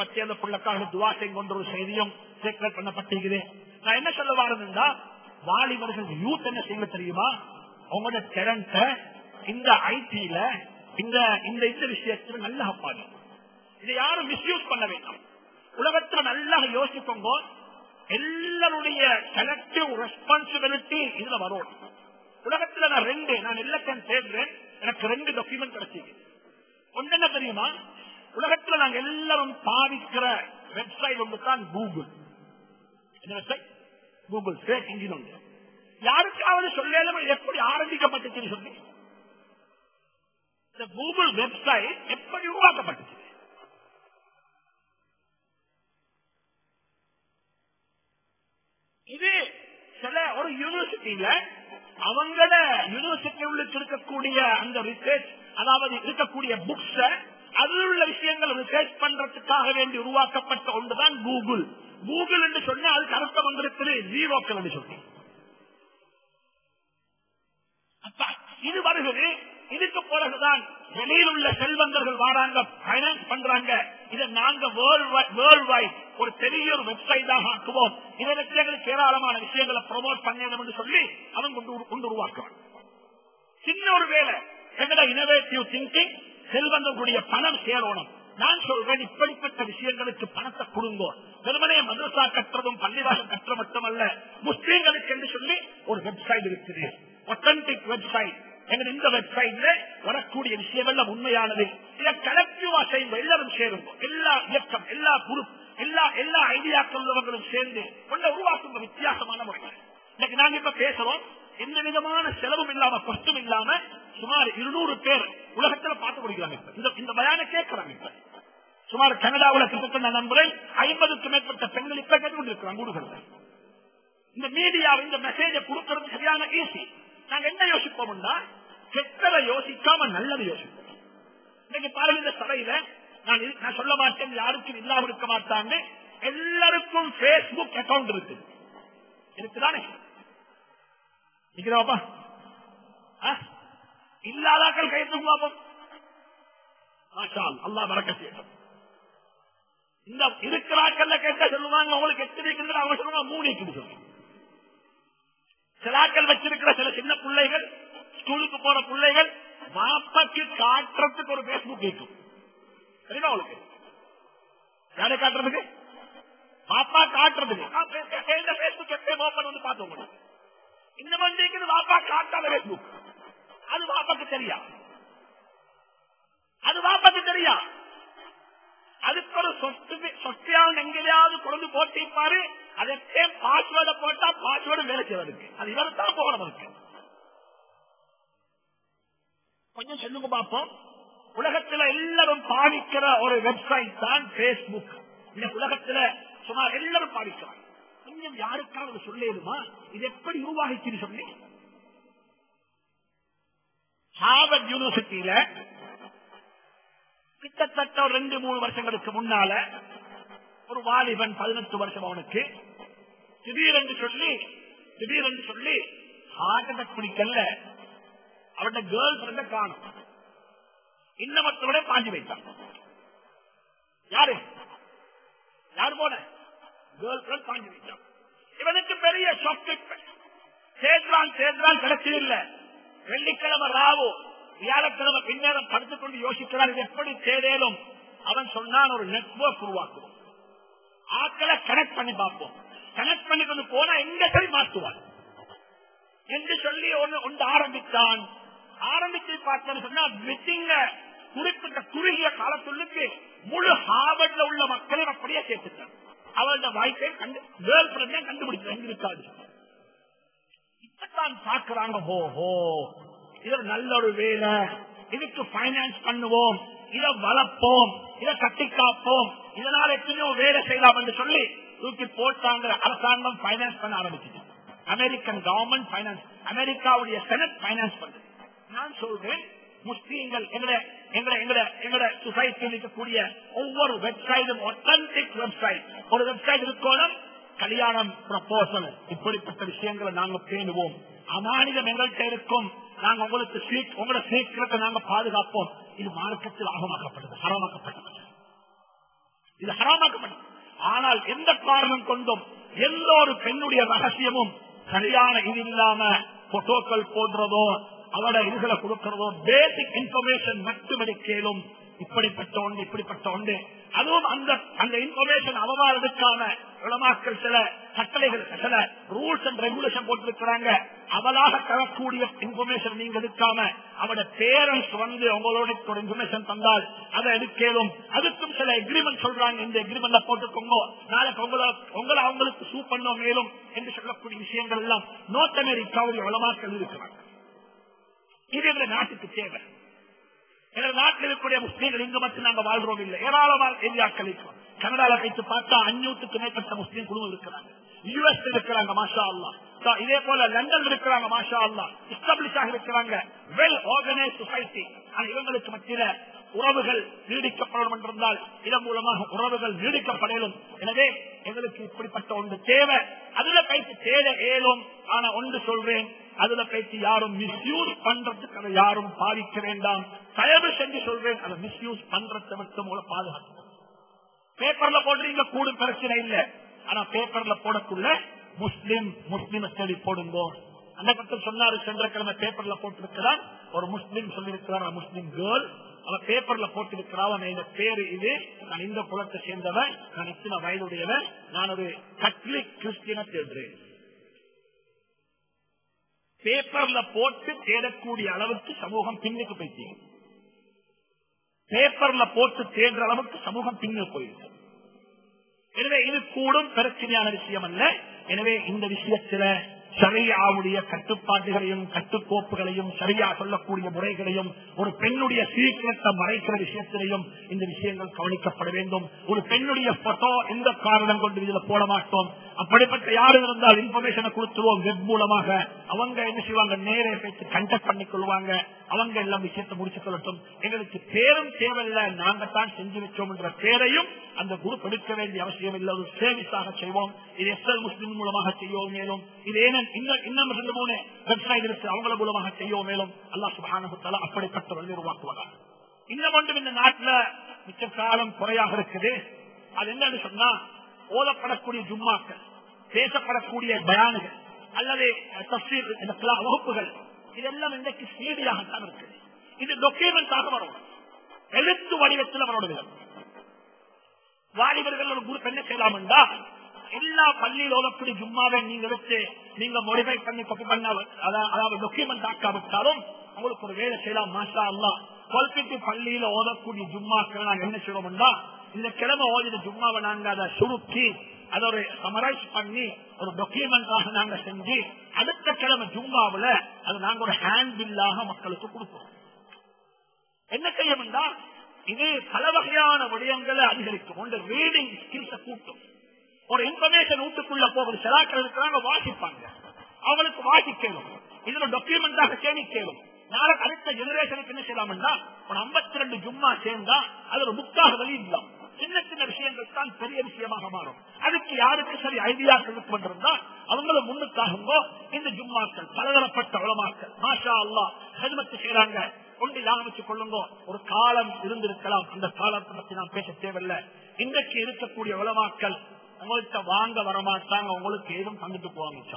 பத்தி அந்த பிள்ளைக்காக துவா செய்கின்ற ஒரு செய்தியும் சேக்கல் பண்ணப்பட்டிருக்குது நான் என்ன சொல்ல வாரதுன்னா வாலிபர்கள் யூத் என்ன செய்ய தெரியுமா அவங்களோட டேலண்ட இந்த ஐடில இந்த இந்த இந்த விஷயத்துல நல்லா பாடு இதை யாரும் மிஸ்யூஸ் பண்ண வேண்டாம் உலகத்துல நல்லா யோசிப்போங்க எல்லாருடைய கலெக்டிவ் ரெஸ்பான்சிபிலிட்டி இதுல வரும் உலகத்துல நான் ரெண்டு நான் எல்லாத்தையும் தேடுறேன் எனக்கு ரெண்டு டாக்குமெண்ட் கிடைச்சிது ஒன்று என்ன தெரியுமா உலகத்துல நாங்க எல்லாரும் பாதிக்கிற வெப்சைட் ஒன்று தான் கூகுள் என்ன வெப்சைட் கூகுள் சேர்ச் இன்ஜின் ஒன்று யாருக்காவது சொல்லல எப்படி ஆரம்பிக்கப்பட்டுச்சுன்னு சொல்லி இந்த கூகுள் வெப்சைட் எப்படி உருவாக்கப்பட்டுச்சு இது சில ஒரு யூனிவர்சிட்டியில அவங்கள யூனிவர்சிட்டி உள்ள இருக்கக்கூடிய அந்த ரிசர்ச் அதாவது இருக்கக்கூடிய புக்ஸ அதில் உள்ள விஷயங்களை ரிசர்ச் பண்றதுக்காக வேண்டி உருவாக்கப்பட்ட ஒன்றுதான் கூகுள் கூகுள் என்று சொன்னா அதுக்கு அர்த்தம் வந்திருக்கிறது ஜீரோக்கள் என்று சொல்லி அப்ப இது வருகிறது இதுக்கு பிறகுதான் வெளியில் உள்ள செல்வந்தர்கள் வராங்க பைனான்ஸ் பண்றாங்க இதை நாங்க வேர்ல்ட் வைட் ஒரு பெரிய ஒரு வெப்சைட்டாக ஆக்குவோம் இதை வச்சு எங்களுக்கு ஏராளமான விஷயங்களை ப்ரொமோட் பண்ணணும் என்று சொல்லி அவன் கொண்டு உரு- கொண்டு உருவாக்குவான் சின்ன ஒரு வேலை எங்கட இனோவேட்டிவ் திங்கிங் செல்வந்தர்களுடைய பணம் சேரணும் நான் சொல்றேன் இப்படிப்பட்ட விஷயங்களுக்கு பணத்தை கொடுங்கோ வெறுமனே மதரசா கட்டுறதும் பள்ளிவாசல் கட்டுற மட்டுமல்ல முஸ்லீம்களுக்கு என்று சொல்லி ஒரு வெப்சைட் இருக்குது ஒத்தன்டிக் வெப்சைட் எங்க இந்த வெப்சைட்ல வரக்கூடிய விஷயம் எல்லாம் உண்மையானது இதை கலெக்டிவா செய்யுங்க எல்லாரும் சேருங்க எல்லா இயக்கம் எல்லா குரூப் எல்லா எல்லா ஐடியாக்கள் உள்ளவர்களும் சேர்ந்து கொண்ட உருவாக்குங்க வித்தியாசமான முறையில் இன்னைக்கு நாங்க இப்ப பேசுறோம் எந்த விதமான செலவும் இல்லாம கஷ்டம் இல்லாம சுமார் இருநூறு பேர் உலகத்துல பார்த்து கொடுக்கிறாங்க இப்ப. இந்த இந்த பயான கேட்கிறாங்க இப்ப சுமார் கனடாவுல கிட்டத்தட்ட நான் நம்புறேன் ஐம்பதுக்கு மேற்பட்ட பெண்கள் இப்ப கேட்டுக்கொண்டிருக்கிறாங்க ஊடுகள்ல இந்த மீடியா இந்த மெசேஜ கொடுக்கறது சரியான ஈஸி நாங்க என்ன யோசிப்போம்னா கெட்டதை யோசிக்காம நல்லதை யோசிப்போம் இன்னைக்கு பாருங்க இந்த சபையில நான் இது- நான் சொல்ல மாட்டேன் யாருக்கும் இல்லாம இருக்க மாட்டாங்க எல்லாருக்கும் பேஸ்புக் அக்கவுண்ட் இருக்கு இருக்குதானே இருக்கிறாப்பா இல்லாதாக்கள் கையெழுத்து பார்ப்போம் மாஷா அல்லா வரக்க செய்யட்டும் இந்த இருக்கிறாக்கள்ல கேட்டா சொல்லுவாங்க உங்களுக்கு எத்தனை இருக்குது அவங்க சொல்லுவாங்க மூணு இருக்குது சொல்லுவாங்க சிலாக்கள் வச்சிருக்கிற சில சின்ன பிள்ளைகள் ஸ்கூலுக்கு போற பிள்ளைகள் மாப்பாக்கு காட்டுறதுக்கு ஒரு பேஸ்புக் இருக்கும் தெரியுமா உங்களுக்கு யாரை காட்டுறதுக்கு பாப்பா காட்டுறதுக்கு பேஸ்புக் எப்பயும் ஓபன் வந்து பார்த்தோம் இந்த மந்திரிக்கு பாப்பா காட்டாத பேஸ்புக் அது பாப்பாக்கு தெரியா அது பாப்பாக்கு தெரியா அதுக்கு ஒரு சொத்து சொத்தியாவது எங்கேயாவது கொண்டு போட்டிருப்பாரு அதற்கே பாஸ்வேர்டை போட்டா பாஸ்வேர்டு வேலை செய்வதற்கு அது இவரு தான் போகணும் இருக்கு கொஞ்சம் சொல்லுங்க பார்ப்போம் உலகத்துல எல்லாரும் பாதிக்கிற ஒரு வெப்சைட் தான் பேஸ்புக் இந்த உலகத்துல சுமார் எல்லாரும் பாதிக்கிறாங்க கொஞ்சம் யாருக்காவது சொல்லிடுமா இது எப்படி உருவாகிச்சுன்னு சொல்லி ஹார்வர்ட் யூனிவர்சிட்டியில கிட்டத்தட்ட ஒரு ரெண்டு மூணு வருஷங்களுக்கு முன்னால ஒரு வாலிபன் பதினெட்டு வருஷம் அவனுக்கு திடீரென்று சொல்லி திடீரென்று சொல்லி ஹார்ட் அட்டாக் பிடிக்கல அவருடைய கேர்ள் ஃபிரெண்ட காணும் இன்னமத்தோட பாஞ்சு வைத்தான் யாரு யாரு போன கேர்ள் ஃபிரெண்ட் பாஞ்சு வைத்தான் இவனுக்கு பெரிய ஷாக் சேர்ந்தான் சேர்ந்தான் கிடைச்சது இல்ல வெள்ளிக்கிழமை ராவு வியாழக்கிழமை பின்னேரம் படுத்துக் கொண்டு யோசிக்கிறார் இது எப்படி தேடேலும் அவன் சொன்னான் ஒரு நெட்வொர்க் உருவாக்குவோம் ஆட்களை கனெக்ட் பண்ணி பார்ப்போம் கனெக்ட் பண்ணி கொண்டு போனா எங்க சரி மாற்றுவான் என்று சொல்லி ஒன்று ஒன்று ஆரம்பித்தான் ஆரம்பிச்சு பார்த்தேன்னு சொன்னா வித்திங்க குறிப்பிட்ட குறுகிய காலத்துள்ளுக்கு முழு ஹார்வர்ட்ல உள்ள மக்களையும் அப்படியே சேர்த்துட்டான் அவளோட வாய்ப்பை கண்டு கேர்ள் ஃபிரெண்டே கண்டுபிடிச்சு எங்க இருக்காது இப்பதான் பாக்குறாங்க ஹோ ஹோ இது ஒரு நல்ல ஒரு வேலை இதுக்கு பைனான்ஸ் பண்ணுவோம் இதை வளர்ப்போம் இதை கட்டி காப்போம் இதனால எத்தனையோ வேலை செய்யலாம் என்று சொல்லி தூக்கி போட்டாங்க அரசாங்கம் பைனான்ஸ் பண்ண ஆரம்பிச்சு அமெரிக்கன் கவர்மெண்ட் பைனான்ஸ் அமெரிக்காவுடைய செனட் பைனான்ஸ் பண்ணுது நான் சொல்றேன் முஸ்லீம்கள் எங்கட எங்கட எங்கட எங்கட சொசைட்டியில் இருக்கக்கூடிய ஒவ்வொரு வெப்சைடும் ஒத்தன்டிக் வெப்சைட் ஒரு வெப்சைட் இருக்கணும் கல்யாணம் ப்ரப்போசல் இப்படிப்பட்ட விஷயங்களை நாங்க பேணுவோம் அமானிதம் எங்கள்கிட்ட இருக்கும் நாங்க உங்களுக்கு சீக் உங்களோட சீக்கிரத்தை நாங்க பாதுகாப்போம் இது மார்க்கத்தில் ஆகமாக்கப்பட்டது ஹரமாக்கப்பட்டது இது ஹராமாக்கப்பட்டது ஆனால் எந்த காரணம் கொண்டும் எந்த ஒரு பெண்ணுடைய ரகசியமும் சரியான இது இல்லாம போட்டோக்கள் போடுறதோ அவட இதுகளை கொடுக்கிறதோ பேசிக் இன்ஃபர்மேஷன் மட்டும் எடுக்கலும் இப்படிப்பட்ட ஒன்று இப்படிப்பட்ட ஒன்று அதுவும் அந்த அந்த இன்ஃபர்மேஷன் அவமானதுக்கான உளமாக்கள் சில கட்டளைகள் சில ரூல்ஸ் அண்ட் ரெகுலேஷன் போட்டிருக்கிறாங்க அவளாக தரக்கூடிய இன்ஃபர்மேஷன் நீங்க எடுக்காம அவட பேரண்ட்ஸ் வந்து உங்களோட ஒரு இன்ஃபர்மேஷன் தந்தால் அதை எடுக்கலும் அதுக்கும் சில எக்ரிமெண்ட் சொல்றாங்க இந்த எக்ரிமெண்ட்ல போட்டுக்கோங்க நாளைக்கு உங்களை உங்களை அவங்களுக்கு சூ பண்ண மேலும் என்று சொல்லக்கூடிய விஷயங்கள் எல்லாம் நோர்த் அமெரிக்காவுடைய உளமாக்கள் இருக்கிறாங்க இது எங்க நாட்டுக்கு தேவை எங்கள் நாட்டில் இருக்கக்கூடிய முஸ்லீம்கள் இங்கு மட்டும் நாங்க வாழ்றோம் இல்லை ஏராளமான ஏரியாக்கள் இருக்கிறோம் கனடால வைத்து பார்த்தா அஞ்சூத்துக்கு மேற்பட்ட முஸ்லீம் குழுவும் இருக்கிறாங்க யூஎஸ் இருக்கிறாங்க மாஷா அல்லா இதே போல லண்டன் இருக்கிறாங்க மாஷா அல்லா எஸ்டாப்ளிஷ் ஆக இருக்கிறாங்க வெல் ஆர்கனைஸ் சொசைட்டி இவங்களுக்கு மத்தியில உறவுகள் நீடிக்கப்படும் என்றிருந்தால் இதன் மூலமாக உறவுகள் நீடிக்கப்படலும் எனவே எங்களுக்கு இப்படிப்பட்ட ஒன்று தேவை அதுல பயிற்சி தேவை ஏலும் ஆனா ஒன்று சொல்றேன் அதுல பேசி யாரும் மிஸ்யூஸ் பண்றதுக்கு அதை யாரும் பாதிக்க வேண்டாம் தயவு செஞ்சு சொல்றேன் அதை மிஸ்யூஸ் பண்றதை மட்டும் மூலம் பாதுகாக்கும் பேப்பர்ல போடுறீங்க கூடும் பிரச்சனை இல்ல ஆனா பேப்பர்ல போடக்குள்ள முஸ்லிம் முஸ்லிம் தேடி போடுங்க அந்த பக்கம் சொன்னாரு சென்ற கிழமை பேப்பர்ல போட்டிருக்கிறான் ஒரு முஸ்லிம் சொல்லியிருக்கிறார் முஸ்லிம் கேர்ள் அவன் பேப்பர்ல போட்டிருக்கிறான் அவன் இந்த பேரு இது நான் இந்த குலத்தை சேர்ந்தவன் நான் இத்தனை வயதுடையவன் நான் ஒரு கட்லிக் கிறிஸ்டியனை தேடுறேன் பேப்பர்ல போட்டு தேடக்கூடிய அளவுக்கு சமூகம் பின்னுக்கு போயிட்டு பேப்பர்ல போட்டு தேடுற அளவுக்கு சமூகம் பின்னு போயிருக்கு எனவே இது கூடும் பிரச்சனையான விஷயம் அல்ல எனவே இந்த விஷயத்துல சரியாவுடைய கட்டுப்பாடுகளையும் கட்டுக்கோப்புகளையும் சரியா சொல்லக்கூடிய முறைகளையும் ஒரு பெண்ணுடைய சீக்கிரத்தை மறைக்கிற விஷயத்திலையும் இந்த விஷயங்கள் கவனிக்கப்பட வேண்டும் ஒரு பெண்ணுடைய போட்டோ எந்த காரணம் கொண்டு இதுல போட மாட்டோம் அப்படிப்பட்ட யாரும் இருந்தால் இன்ஃபர்மேஷனை கொடுத்துருவோம் வெப் மூலமாக அவங்க என்ன செய்வாங்க நேரே பேச்சு கண்டக்ட் பண்ணிக் கொள்வாங்க அவங்க எல்லாம் விஷயத்தை முடிச்சு கொள்ளட்டும் எங்களுக்கு பேரும் தேவையில்லை நாங்க தான் செஞ்சு வச்சோம் என்ற பேரையும் அந்த குரூப் எடுக்க வேண்டிய அவசியம் இல்லை ஒரு சேவிஸாக செய்வோம் இது எஸ்எல் முஸ்லிம் மூலமாக செய்வோம் மேலும் இது ஏன் இன்னும் இன்னும் ரெண்டு மூணு வெப்சைட் இருக்கு அவங்கள மூலமாக செய்வோம் மேலும் அல்லா சுபானுத்தால அப்படிப்பட்டவர்கள் உருவாக்குவதாக இன்னும் ஒன்றும் இந்த நாட்டுல மிச்ச காலம் குறையாக இருக்குது அது என்னன்னு சொன்னா ஓதப்படக்கூடிய ஜும்மாக்கள் பேசப்படக்கூடிய பயானுகள் அல்லது தப்சீர் வகுப்புகள் இதெல்லாம் இன்றைக்கு சீடியாகத்தான் இருக்கு இது டொக்குமெண்டாக வரும் எழுத்து வடிவத்தில் வரணும் வாலிபர்கள் ஒரு குரூப் என்ன செய்யலாம் என்றா எல்லா பள்ளியில் ஓதக்கூடிய ஜும்மாவை நீங்க எடுத்து நீங்க மொடிஃபை பண்ணி கொப்பி பண்ண அதாவது டொக்குமெண்ட் ஆக்காவிட்டாலும் உங்களுக்கு ஒரு வேலை செய்யலாம் மாஷா அல்லா கொல்பிட்டு பள்ளியில ஓதக்கூடிய ஜும்மாக்கள் நாங்க என்ன செய்வோம்னா இந்த கிழமை ஓதின ஜும்மாவை நாங்க அதை சுருக்கி அதை ஒரு சமரைஸ் பண்ணி ஒரு டொக்குமெண்டாக நாங்க செஞ்சு அடுத்த கிழமை ஜும்மாவுல அது நாங்க ஒரு ஹேண்ட் பில்லாக மக்களுக்கு கொடுப்போம் என்ன செய்யணும்னா இது பல வகையான விடயங்களை அதிகரிக்கும் ஒன்று ரீடிங் ஸ்கில்ஸ கூட்டும் ஒரு இன்ஃபர்மேஷன் வீட்டுக்குள்ள போகிற சிலாக்கள் இருக்கிறாங்க வாசிப்பாங்க அவங்களுக்கு வாசிக்கணும் இதுல டாக்குமெண்டாக சேமிக்கணும் நாளைக்கு அடுத்த ஜெனரேஷனுக்கு என்ன செய்யலாம்னா ஒரு ஐம்பத்தி ரெண்டு ஜும்மா சேர்ந்தா அது ஒரு புக்காக வெளியிடலாம் சின்ன சின்ன விஷயங்கள் தான் பெரிய விஷயமாக மாறும் அதுக்கு யாருக்கு சரி ஐடியா கொடுப்பா அவங்களும் முன்னுக்காகும்போ இந்த ஜும்மாக்கள் பலதரப்பட்ட உளமாக்கள் மாஷா அல்லா ஹெல்மெட் செய்யறாங்க கொண்டு ஞாபகம் கொள்ளுங்க ஒரு காலம் இருந்திருக்கலாம் அந்த காலத்தை பத்தி நான் பேச தேவையில்லை இன்றைக்கு இருக்கக்கூடிய உளமாக்கள் உங்கள்கிட்ட வாங்க வரமாட்டாங்க உங்களுக்கு ஏதும் தந்துட்டு போவாங்க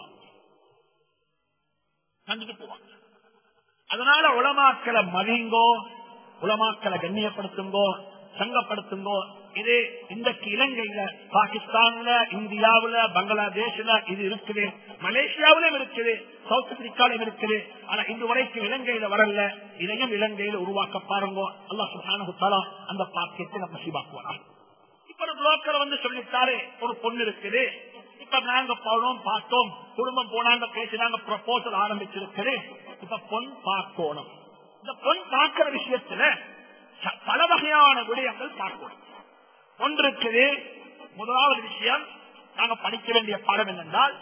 தந்துட்டு போவாங்க அதனால உளமாக்களை மதிங்கோ உளமாக்களை கண்ணியப்படுத்துங்கோ சங்கப்படுத்துங்கோ இது இன்றைக்கு இலங்கையில பாகிஸ்தான்ல இந்தியாவுல பங்களாதேஷ்ல இது இருக்குது மலேசியாவிலும் இருக்குது சவுத் ஆப்பிரிக்காவிலும் இருக்குது ஆனா இன்று வரைக்கும் இலங்கையில வரல இதையும் இலங்கையில உருவாக்க பாருங்க அல்லா சுகான அந்த பாக்கியத்தை நம்ம சீவாக்குவாரா இப்ப ஒரு புரோக்கர் வந்து சொல்லிட்டாரு ஒரு பொண்ணு இருக்குது இப்ப நாங்க போனோம் பார்த்தோம் குடும்பம் போனாங்க பேசினாங்க ப்ரப்போசல் ஆரம்பிச்சிருக்குது இப்ப பொன் பார்க்கணும் இந்த பொன் பார்க்கிற விஷயத்துல பல வகையான விடயங்கள் பார்க்கணும் ஒன்று இருக்குது முதலாவது விஷயம் நாங்க படிக்க வேண்டிய பாடம் என்னென்றால்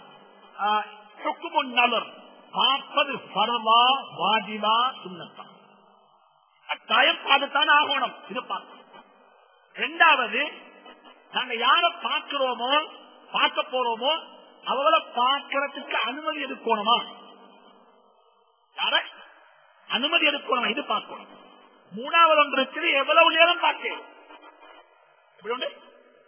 நலர் பார்ப்பது பரவா வாஜிவா சுண்ணத்தா கட்டாயம் பார்த்துத்தான் ஆகணும் இது பார்க்கணும் ரெண்டாவது நாங்க யார பார்க்கிறோமோ பார்க்க போறோமோ அவளை பார்க்கறதுக்கு அனுமதி எடுக்கணுமா யார அனுமதி எடுக்கணும் இது பார்க்கணும் மூணாவது ஒன்று இருக்குது எவ்வளவு நேரம் பார்க்கணும்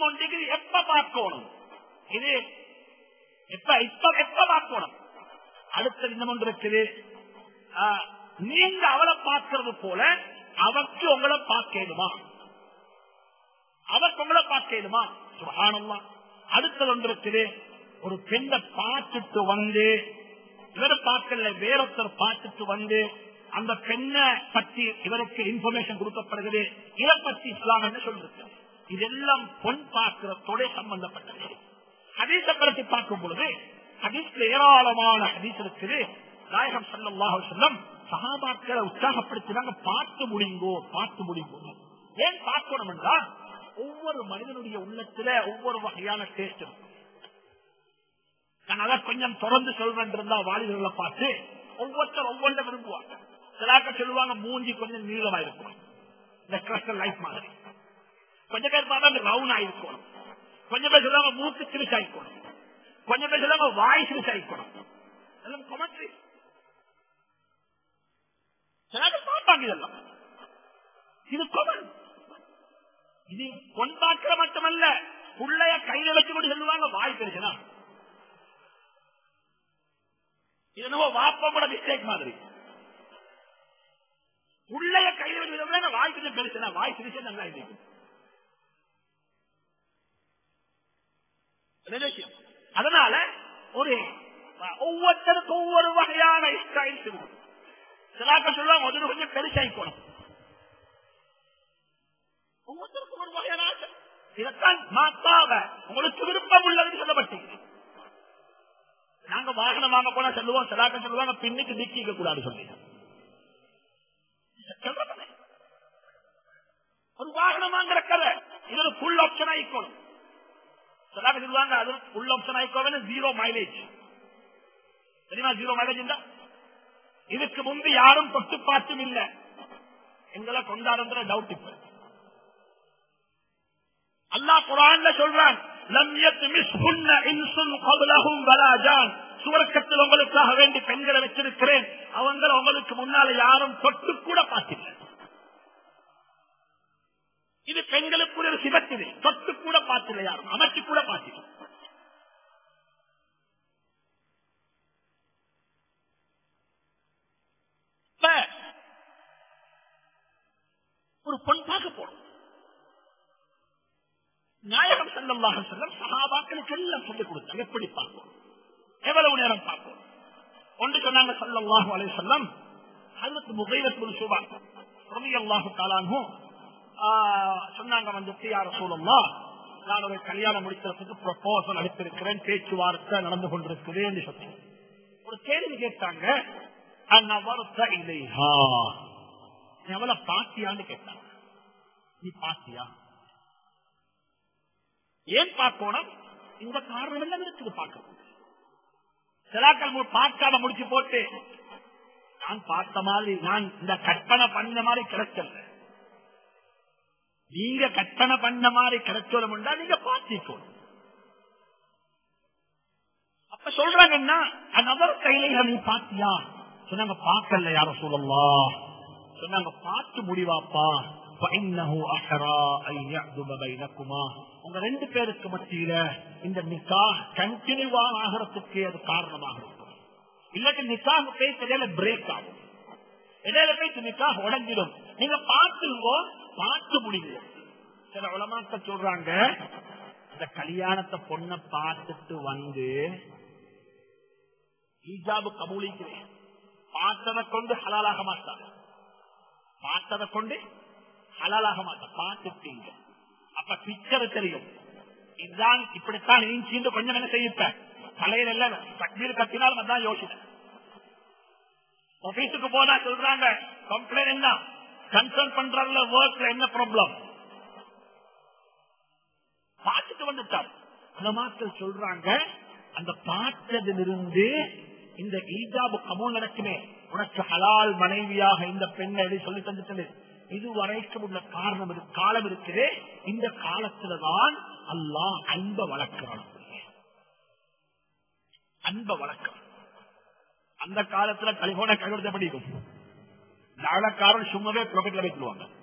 இன்னும் ஒன்றைக்கு எப்ப பார்க்கணும் இது எப்ப இப்ப எப்ப பார்க்கணும் அடுத்த இன்னும் ஒன்று இருக்குது ஆ, நீங்க அவளை பார்க்கறது போல அவருக்கு உங்களை பார்க்கணுமா அவருக்கு உங்களை பார்க்கணுமா சுகானம்மா அடுத்தது ஒன்று இருக்குது ஒரு பெண்ணை பார்த்துட்டு வந்து இவரை பார்க்கல வேறொருத்தர் பார்த்துட்டு வந்து அந்த பெண்ணை பற்றி இவருக்கு இன்ஃபர்மேஷன் கொடுக்கப்படுகிறது இதை பற்றி இஸ்லாம் என்ன சொல்றது இதெல்லாம் பொன் பார்க்கிறதோட சம்பந்தப்பட்டது ஹதீஸ பற்றி பார்க்கும் பொழுது ஹதீஸ்ல ஏராளமான ஹதீஸ் இருக்குது நாயகம் ஸல்லல்லாஹு அலைஹி வஸல்லம் சஹாபாக்களை உற்சாகப்படுத்தினாங்க பார்த்து முடிங்கோ பார்த்து முடிங்கோ ஏன் பார்க்கணும் என்றால் ஒவ்வொரு மனிதனுடைய உள்ளத்துல ஒவ்வொரு வகையான டேஸ்ட் இருக்கும் நான் அதை கொஞ்சம் தொடர்ந்து சொல்றேன் இருந்தா வாலிபர்களை பார்த்து ஒவ்வொருத்தர் ஒவ்வொன்றை விரும்புவாங்க சிலாக்க சொல்லுவாங்க மூஞ்சி கொஞ்சம் நீளமா இருக்கும் இந்த கிறிஸ்டல் லைஃப் மாதிரி கொஞ்சம் பேர் பார்த்தா ரவுண்ட் ஆயிருக்கணும் கொஞ்சம் பேர் சொல்லுவாங்க மூக்கு சிறுசாயிக்கணும் கொஞ்சம் பேர் சொல்லுவாங்க வாய் சிறுசாயிக்கணும் எல்லாம் கொமட்ரி சிலாக்க பார்ப்பாங்க இதெல்லாம் இது கொமன் இது பொன் பார்க்கிற மட்டுமல்ல புள்ளைய கையில வச்சு கொண்டு சொல்லுவாங்க வாய் பெருசனா இது என்னவோ வாப்பா கூட மிஸ்டேக் மாதிரி உள்ளைய கையில வச்சு சொல்லுவாங்க வாய் கொஞ்சம் பெருசுனா வாய் பெருசா நல்லா இருக்கு என்ன விஷயம்? அதனால ஒரு ஒவ்வொருத்தருக்கும் ஒவ்வொரு வகையான ஸ்டைல்ஸ் இருக்கும் சிலாக்க சொல்லுவாங்க முதல்ல கொஞ்சம் பெருசாயிக்கணும் ஒவ்வொருத்தருக்கும் ஒரு வகையான ஆசை இதைத்தான் மாத்தாவ உங்களுக்கு விருப்பம் உள்ளதுன்னு சொல்லப்பட்டீங்க நாங்க வாகனம் வாங்க போனா சொல்லுவோம் சிலாக்க சொல்லுவாங்க பின்னுக்கு டிக்கிக்க கூடாது சொல்லி சொல்றேன். ஒரு வாகனம் வாங்குற கதை இது ஒரு ஃபுல் ஆப்ஷன் ஆயிக்கணும் சிலாக்க சொல்லுவாங்க அது ஃபுல் ஆப்ஷன் ஆயிக்கோன்னு ஜீரோ மைலேஜ் தெரியுமா ஜீரோ மைலேஜ் இதுக்கு முன்பு யாரும் தொட்டு பார்த்தும் இல்ல எங்களை கொண்டாடுற டவுட் இப்ப அல்லாஹ் குரான்ல சொல்றான் லம் யத்மிஸ்ஹுன்ன இன்சுன் கப்லஹும் வலா ஜான் சுவர்க்கத்தில் உங்களுக்காக வேண்டி பெண்களை வச்சிருக்கிறேன் அவங்க உங்களுக்கு முன்னால யாரும் தொட்டு கூட பார்த்தில்லை இது பெண்களுக்குரிய ஒரு சிவத்து இது தொட்டு கூட பார்த்தில்லை யாரும் அமைச்சு கூட பார்த்தில்லை இப்ப ஒரு பொன் பார்க்க போறோம் நாயகம் செல்லமாக செல்லம் சகாபாக்களுக்கு எல்லாம் சொல்லிக் கொடுத்தாங்க எப்படி பார்ப்போம் எவ்வளவு நேரம் பார்ப்போம் ஒன்று சொன்னாங்க சல்லல்லாஹு அலைஹி வஸல்லம் ஹஜ்ரத் முகைரத் பின் சுபா ரலியல்லாஹு தஆலாஹு சொன்னாங்க வந்துட்டு யார் ரசூலுல்லாஹ் நான் ஒரு கல்யாணம் முடிக்கிறதுக்கு ப்ரொபோசல் அளித்திருக்கிறேன் பேச்சுவார்த்தை நடந்து கொண்டிருக்குது என்று சொன்னேன் ஒரு கேள்வி கேட்டாங்க அந்நவர்த்த இலைஹா நீ அவளை பாத்தியான்னு கேட்டாங்க நீ பாத்தியா ஏன் பார்க்கணும் இந்த காரணம் எல்லாம் இருக்குது பார்க்கணும் சிலாக்கள் மு- பார்க்காம முடிச்சு போட்டு நான் பார்த்த மாதிரி நான் இந்த கற்பனை பண்ண மாதிரி கிடைக்கல நீங்க கற்பனை பண்ண மாதிரி கிடைச்சோம்டா நீங்க பார்த்திக்கணும் அப்ப சொல்றாங்கன்னா நபர் கையில நீ பாத்தியா சொன்னாங்க பார்க்கல யாரும் சொல்லலாம் சொன்னாங்க பார்த்து முடிவாப்பா فإنه أحرى أن يعذب بينكما. உங்க ரெண்டு பேருக்கு மத்தியில இந்த நிக்கா கண்டினியூவா ஆகிறதுக்கு அது காரணமாக இருக்கும் இல்லாட்டி நிக்காக பேச இடையில பிரேக் ஆகும் இடையில பேச நிக்காக உடஞ்சிடும் நீங்க பார்த்துருங்கோ பார்த்து முடிங்க சில உலமாக்கள் சொல்றாங்க இந்த கல்யாணத்தை பொண்ணை பார்த்துட்டு வந்து ஈஜாபு கபூலிக்கிறேன் பார்த்ததை கொண்டு ஹலாலாக மாட்டாங்க பார்த்ததை கொண்டு ஹலாலாக மாட்டான் பார்த்துட்டீங்க அப்ப பிக்சர் தெரியும் இதுதான் இப்படித்தான் நீங்க கொஞ்சம் என்ன செய்யிருப்பேன் தலையில எல்லாம் தக்பீர் கத்தினாலும் அதான் யோசிச்சேன் ஆபீஸுக்கு போனா சொல்றாங்க கம்ப்ளைண்ட் என்ன கன்சர்ன் பண்றதுல ஒர்க்ல என்ன ப்ராப்ளம் பார்த்துட்டு வந்துட்டார் சில மக்கள் சொல்றாங்க அந்த பார்த்ததிலிருந்து இந்த ஈஜாபு கபூல் நடக்குமே உனக்கு ஹலால் மனைவியாக இந்த பெண்ணை எதை சொல்லி தந்துட்டது இது வரைக்கும் உள்ள காரணம் இருக்கு காலம் இருக்குது இந்த காலத்துலதான் அல்லாஹ் அன்ப வளர்க்கிறான் அன்ப வளர்க்கிறான் அந்த காலத்துல கலிபோன கழுவுறத படிக்கும் நாளக்காரன் சும்மாவே ப்ரொஃபிட்ல வைக்குவாங்க